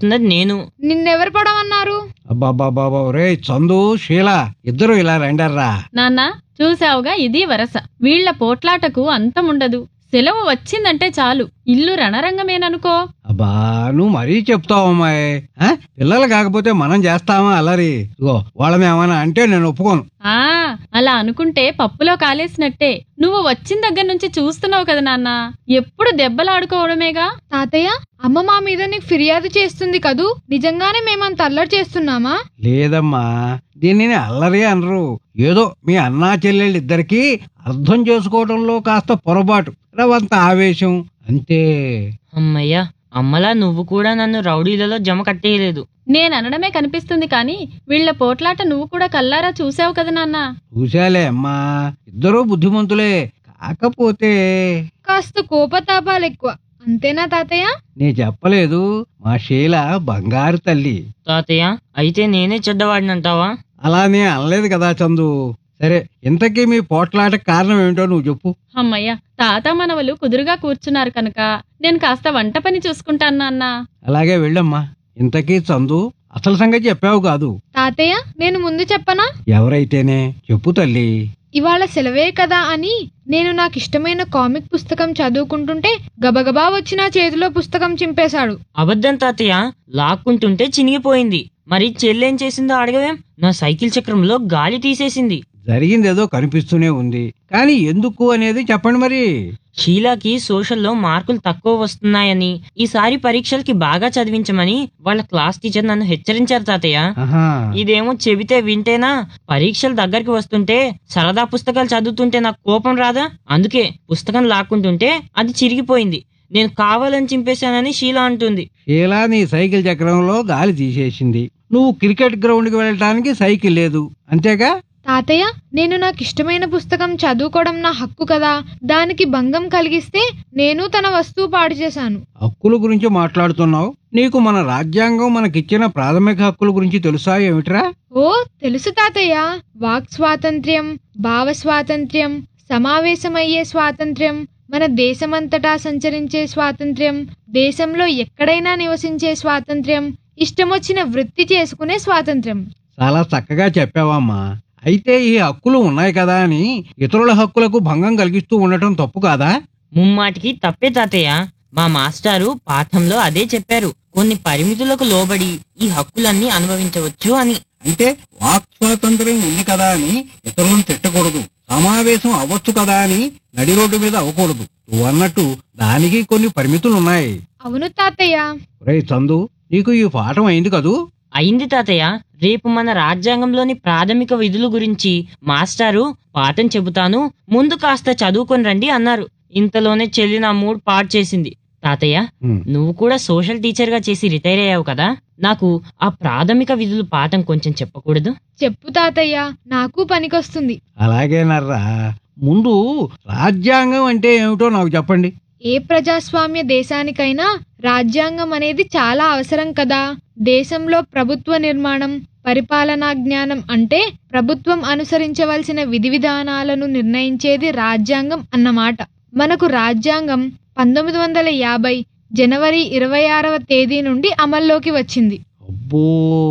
పడుతున్నది నేను నిన్నెవరు పడమన్నారు అబ్బాబ్బాబ్బా రే చందు షీల ఇద్దరు ఇలా రెండర్రా నాన్న చూసావుగా ఇది వరస వీళ్ల పోట్లాటకు అంతముండదు సెలవు వచ్చిందంటే చాలు ఇల్లు రణరంగమేననుకో అబ్బా నువ్వు మరీ చెప్తావు అమ్మాయి ఆ? పిల్లలు కాకపోతే మనం చేస్తామా అల్లరి ఇగో వాళ్ళని ఏమైనా అంటే నేను ఒప్పుకోను ఆ అలా అనుకుంటే పప్పులో కాలేసినట్టే నువ్వు వచ్చిన దగ్గర నుంచి చూస్తున్నావు కదా నాన్న ఎప్పుడు దెబ్బలాడుకోవడమేగా తాతయ్య అమ్మ మా మీద నీకు ఫిర్యాదు చేస్తుంది కదూ నిజంగానే మేమంత అల్లరి చేస్తున్నామా లేదమ్మా దీనిని అల్లరి అనరు ఏదో మీ అన్నా చెల్లెళ్ళిద్దరికీ అర్థం చేసుకోవడంలో కాస్త పొరపాటు రవంత ఆవేశం అంతే అమ్మయ్యా అమ్మలా నువ్వు కూడా నన్ను రౌడీలలో జమ కట్టేయలేదు నేననడమే కనిపిస్తుంది కానీ వీళ్ల పోట్లాట నువ్వు కూడా కల్లారా చూసావు కదా నాన్న చూశాలే అమ్మా ఇద్దరూ బుద్ధిమంతులే కాకపోతే కాస్త కోపతాపాలు ఎక్కువ అంతేనా తాతయ్య నీ చెప్పలేదు మా షీల బంగారు తల్లి తాతయ్య అయితే నేనే చెడ్డవాడినంటావా అలానే అనలేదు కదా చందు సరే ఇంతకీ మీ పోట్లాట కారణం ఏమిటో నువ్వు చెప్పు అమ్మయ్య తాత మనవలు కుదురుగా కూర్చున్నారు కనుక నేను కాస్త వంట పని చూసుకుంటాను నాన్న అలాగే వెళ్ళమ్మా ఇంతకీ చందు అసలు సంగతి చెప్పావు కాదు తాతయ్య నేను ముందు చెప్పనా ఎవరైతేనే చెప్పు తల్లి ఇవాళ సెలవే కదా అని నేను నాకు ఇష్టమైన కామిక్ పుస్తకం చదువుకుంటుంటే గబగబా వచ్చి నా చేతిలో పుస్తకం చింపేశాడు అబద్ధం తాతయ్య లాక్కుంటుంటే చినిగిపోయింది మరి చెల్లేం చేసిందో అడగవేం నా సైకిల్ చక్రంలో గాలి తీసేసింది జరిగిందేదో కనిపిస్తూనే ఉంది కానీ ఎందుకు అనేది చెప్పండి మరి షీలాకి సోషల్లో మార్కులు తక్కువ వస్తున్నాయని ఈసారి పరీక్షలకి బాగా చదివించమని వాళ్ళ క్లాస్ టీచర్ నన్ను హెచ్చరించారు తాతయ్య ఆహా ఇదేమో చెబితే వింటేనా పరీక్షలు దగ్గరికి వస్తుంటే సరదా పుస్తకాలు చదువుతుంటే నాకు కోపం రాదా అందుకే పుస్తకం లాక్కుంటుంటే అది చిరిగిపోయింది నేను కావాలని చింపేశానని షీలా అంటుంది షీలా నీ సైకిల్ చక్రంలో గాలి తీసేసింది నువ్వు క్రికెట్ గ్రౌండ్కి వెళ్ళటానికి సైకిల్ లేదు అంతేగా తాతయ్య నేను నాకు ఇష్టమైన పుస్తకం చదువుకోవడం నా హక్కు కదా దానికి భంగం కలిగిస్తే నేను తన వస్తువు పాడు చేశాను హక్కుల గురించి మాట్లాడుతున్నావు నీకు మన రాజ్యాంగం మనకిచ్చిన ప్రాథమిక హక్కుల గురించి తెలుసా ఏమిట్రా ఓ తెలుసు తాతయ్య వాక్ స్వాతంత్ర్యం భావ స్వాతంత్ర్యం సమావేశమయ్యే స్వాతంత్ర్యం మన దేశమంతటా సంచరించే స్వాతంత్ర్యం దేశంలో ఎక్కడైనా నివసించే స్వాతంత్ర్యం ఇష్టమొచ్చిన వృత్తి చేసుకునే స్వాతంత్ర్యం చాలా చక్కగా చెప్పావమ్మా అయితే ఈ హక్కులు ఉన్నాయి కదా అని ఇతరుల హక్కులకు భంగం కలిగిస్తూ ఉండటం తప్పు కాదా ముమ్మాటికి తప్పే తాతయ్య మా మాస్టారు పాఠంలో అదే చెప్పారు కొన్ని పరిమితులకు లోబడి ఈ హక్కులన్నీ అనుభవించవచ్చు అని అంటే వాక్ స్వాతంత్ర్యం ఉంది కదా అని ఇతరులను తిట్టకూడదు సమావేశం అవ్వచ్చు కదా అని నడి రోడ్డు మీద అవ్వకూడదు నువ్వు అన్నట్టు దానికి కొన్ని పరిమితులు ఉన్నాయి అవును తాతయ్య రే చందు నీకు ఈ పాఠం అయింది కదూ అయింది తాతయ్య రేపు మన రాజ్యాంగంలోని ప్రాథమిక విధుల గురించి మాస్టారు పాఠం చెబుతాను ముందు కాస్త చదువుకొని రండి అన్నారు ఇంతలోనే చెల్లి నా మూడ్ పాడు చేసింది తాతయ్య హ్మ్. నువ్వు కూడా సోషల్ టీచర్ గా చేసి రిటైర్ అయ్యావు కదా నాకు ఆ ప్రాథమిక విధులు పాఠం కొంచెం చెప్పకూడదు చెప్పు తాతయ్య నాకు పనికొస్తుంది అలాగేనర్రా ముందు రాజ్యాంగం అంటే ఏమిటో నాకు చెప్పండి ఏ ప్రజాస్వామ్య దేశానికైనా రాజ్యాంగం అనేది చాలా అవసరం కదా దేశంలో ప్రభుత్వ నిర్మాణం పరిపాలనా జ్ఞానం అంటే ప్రభుత్వం అనుసరించవలసిన విధి విధానాలను నిర్ణయించేది రాజ్యాంగం అన్నమాట మనకు రాజ్యాంగం పంతొమ్మిది వందల యాభై జనవరి ఇరవై ఆరవ తేదీ నుండి అమల్లోకి వచ్చింది అబ్బో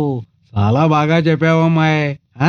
చాలా బాగా చెప్పావమ్మాయ్ ఆ?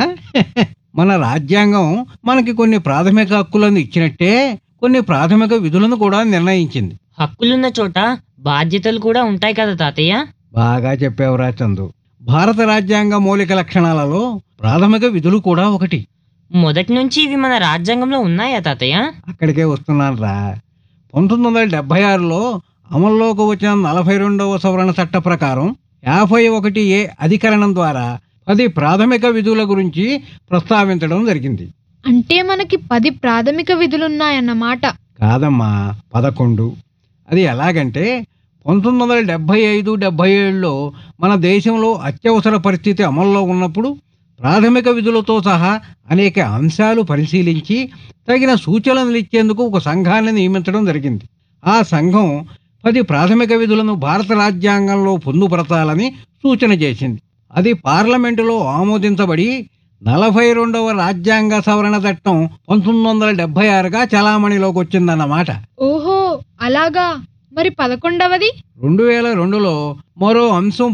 మన రాజ్యాంగం మనకి కొన్ని ప్రాథమిక హక్కులను ఇచ్చినట్టే కొన్ని ప్రాథమిక విధులను కూడా నిర్ణయించింది హక్కులున్న చోట బాధ్యతలు కూడా ఉంటాయి కదా తాతయ్య బాగా చెప్పావురా చందు భారత రాజ్యాంగ మౌలిక లక్షణాలలో ప్రాథమిక విధులు కూడా ఒకటి మొదటి నుంచి ఇవి మన రాజ్యాంగంలో ఉన్నాయా తాతయ్య అక్కడికే వస్తున్నాను రా పంతొమ్మిది వందల డెబ్బై ఆరులో అమల్లోకి వచ్చిన నలభై రెండవ సవరణ చట్ట ప్రకారం యాభై ఒకటి ఏ అధికరణం ద్వారా పది ప్రాథమిక విధుల గురించి ప్రస్తావించడం జరిగింది అంటే మనకి పది ప్రాథమిక విధులున్నాయన్నమాట కాదమ్మా పదకొండు అది ఎలాగంటే పంతొమ్మిది వందల డెబ్బై ఐదు డెబ్బై ఏడులో మన దేశంలో అత్యవసర పరిస్థితి అమల్లో ఉన్నప్పుడు ప్రాథమిక విధులతో సహా అనేక అంశాలు పరిశీలించి తగిన సూచనలు ఇచ్చేందుకు ఒక సంఘాన్ని నియమించడం జరిగింది ఆ సంఘం పది ప్రాథమిక విధులను భారత రాజ్యాంగంలో పొందుపరచాలని సూచన చేసింది అది పార్లమెంటులో ఆమోదించబడి నలభై రెండవ రాజ్యాంగ సవరణ చట్టం పంతొమ్మిది వందల డెబ్బై ఆరుగా చలామణిలోకి వచ్చిందన్నమాట ఓహో అలాగా మరి పదకొండవది రెండు వేల రెండులో మరో అంశం